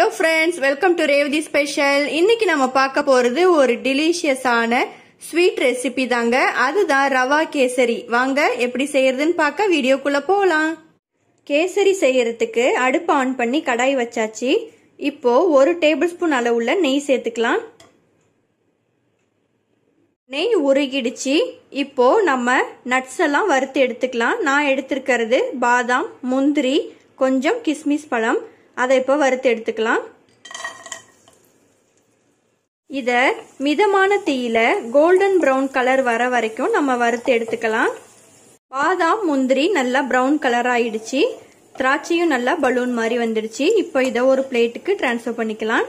friends welcome to Revathi special இன்னைக்கு நம்ம பார்க்க போறது ஒரு டிலிஷியஸான ஸ்வீட் ரெசிபி தாங்க அதுதான் ரவா கேசரி வாங்க எப்படி செய்யறதுன்னு பார்க்க வீடியோக்குள்ள போகலாம் கேசரி செய்யறதுக்கு அடுப்பு ஆன் பண்ணி கடாய் வச்சாச்சு இப்போ ஒரு டேபிள் ஸ்பூன் அளவுள்ள நெய் சேர்த்துக்கலாம் நெய் உருகிடுச்சு இப்போ நம்ம நட்ஸ் எல்லாம் வறுத்து எடுத்துக்கலாம் நான் எடுத்திருக்கிறது பாதாம் முந்திரி கொஞ்சம் கிஸ்மிஸ் பழம் அதை இப்போ வறுத்து எடுத்துக்கலாம் இத மிதமான தீயில கோல்டன் ப்ரௌன் கலர் வர வரைக்கும் நம்ம வறுத்து எடுத்துக்கலாம் பாதாம் முந்திரி நல்லா ப்ரௌன் கலர் ஆயிடுச்சு திராட்சையும் நல்லா பலூன் மாதிரி வந்துடுச்சு இப்போ இதை ஒரு பிளேட்டுக்கு டிரான்ஸ்ஃபர் பண்ணிக்கலாம்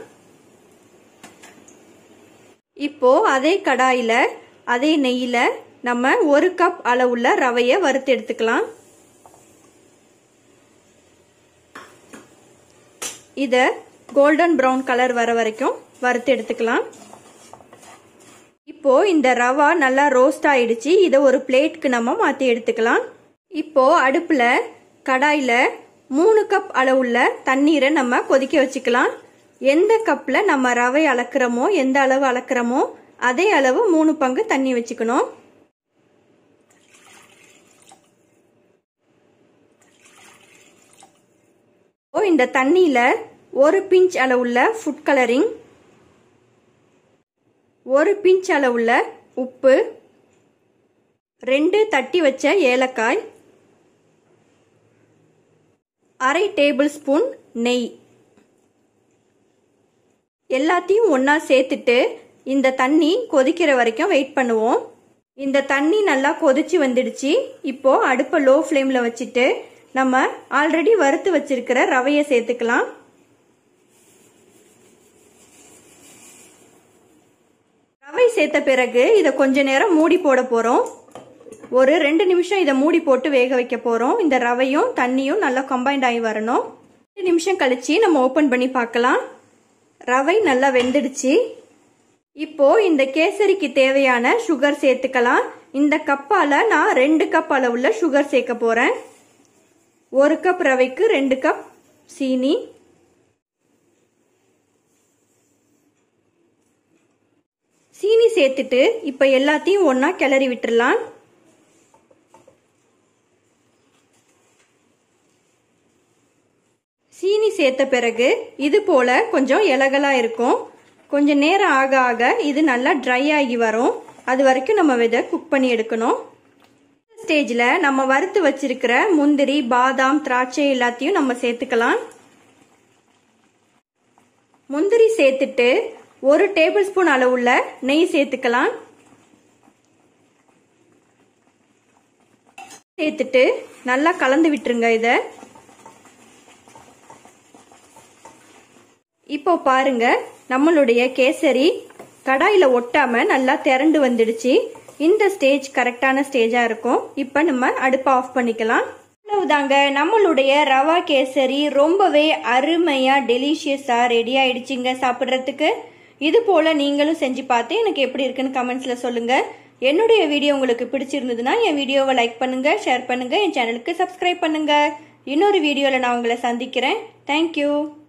இப்போ அதே கடாயில அதே நெய்யில நம்ம ஒரு கப் அளவுள்ள ரவைய வறுத்து எடுத்துக்கலாம் இத கோல்டன் ப்ரௌன் கலர் வர வரைக்கும் வறுத்து எடுத்துக்கலாம் இப்போ இந்த ரவா நல்லா ரோஸ்ட் ஆயிடுச்சு இதை ஒரு பிளேட்க்கு நம்ம மாத்தி எடுத்துக்கலாம் இப்போ அடுப்புல கடாயில மூணு கப் அளவுள்ள தண்ணீரை நம்ம கொதிக்க வச்சுக்கலாம் எந்த கப்ல நம்ம ரவை அளக்குறோமோ எந்த அளவு அளக்குறோமோ அதே அளவு மூணு பங்கு தண்ணி வச்சுக்கணும் இந்த தண்ணியில ஒரு பிஞ்ச் அளவுள்ள ஃபுட் கலரிங் ஒரு பிஞ்ச் அளவுள்ள உப்பு ரெண்டு தட்டி வச்ச ஏலக்காய் அரை டேபிள் ஸ்பூன் நெய் எல்லாத்தையும் ஒன்றா சேர்த்துட்டு இந்த தண்ணி கொதிக்கிற வரைக்கும் வெயிட் பண்ணுவோம் இந்த தண்ணி நல்லா கொதிச்சு வந்துடுச்சு இப்போ அடுப்பை லோ ஃப்ளேமில் வச்சுட்டு நம்ம ஆல்ரெடி வறுத்து வச்சிருக்கிற ரவையை சேர்த்துக்கலாம் ரவை சேர்த்த பிறகு இதை கொஞ்ச நேரம் மூடி போட போகிறோம் ஒரு ரெண்டு நிமிஷம் இதை மூடி போட்டு வேக வைக்க போகிறோம் இந்த ரவையும் தண்ணியும் நல்லா கம்பைண்ட் ஆகி வரணும் ரெண்டு நிமிஷம் கழிச்சு நம்ம ஓப்பன் பண்ணி பார்க்கலாம் ரவை நல்லா வெந்துடுச்சு இப்போ இந்த கேசரிக்கு தேவையான சுகர் சேர்த்துக்கலாம் இந்த கப்பால நான் ரெண்டு கப் அளவுள்ள சுகர் சேர்க்க போறேன் ஒரு கப் ரவைக்கு ரெண்டு கப் சீனி சீனி சேர்த்துட்டு இப்ப எல்லாத்தையும் ஒன்னா கிளறி விட்டுறலாம் சீனி சேர்த்த பிறகு இது போல கொஞ்சம் இலகலா இருக்கும் கொஞ்சம் நேரம் ஆக ஆக இது நல்லா ட்ரை ஆகி வரும் அது வரைக்கும் நம்ம இதை குக் பண்ணி எடுக்கணும் ஸ்டேஜில் நம்ம வறுத்து வச்சிருக்கிற முந்திரி பாதாம் திராட்சை எல்லாத்தையும் நம்ம சேர்த்துக்கலாம் முந்திரி சேர்த்துட்டு ஒரு டேபிள் ஸ்பூன் அளவுள்ள நெய் சேர்த்துக்கலாம் சேர்த்துட்டு நல்லா கலந்து விட்டுருங்க இதை இப்போ பாருங்க நம்மளுடைய கேசரி கடாயில ஒட்டாம நல்லா திரண்டு வந்துடுச்சு இந்த ஸ்டேஜ் கரெக்டான ஸ்டேஜா இருக்கும் இப்ப நம்ம அடுப்பை ஆஃப் பண்ணிக்கலாம் அவ்வளவுதாங்க நம்மளுடைய ரவா கேசரி ரொம்பவே அருமையா டெலிஷியஸா ரெடி ஆயிடுச்சுங்க சாப்பிட்றதுக்கு இது போல நீங்களும் செஞ்சு பார்த்து எனக்கு எப்படி இருக்குன்னு கமெண்ட்ஸ்ல சொல்லுங்க என்னுடைய வீடியோ உங்களுக்கு பிடிச்சிருந்ததுன்னா என் வீடியோவை லைக் பண்ணுங்க ஷேர் பண்ணுங்க என் சேனலுக்கு சப்ஸ்கிரைப் பண்ணுங்க இன்னொரு வீடியோல நான் உங்களை சந்திக்கிறேன் தேங்க்யூ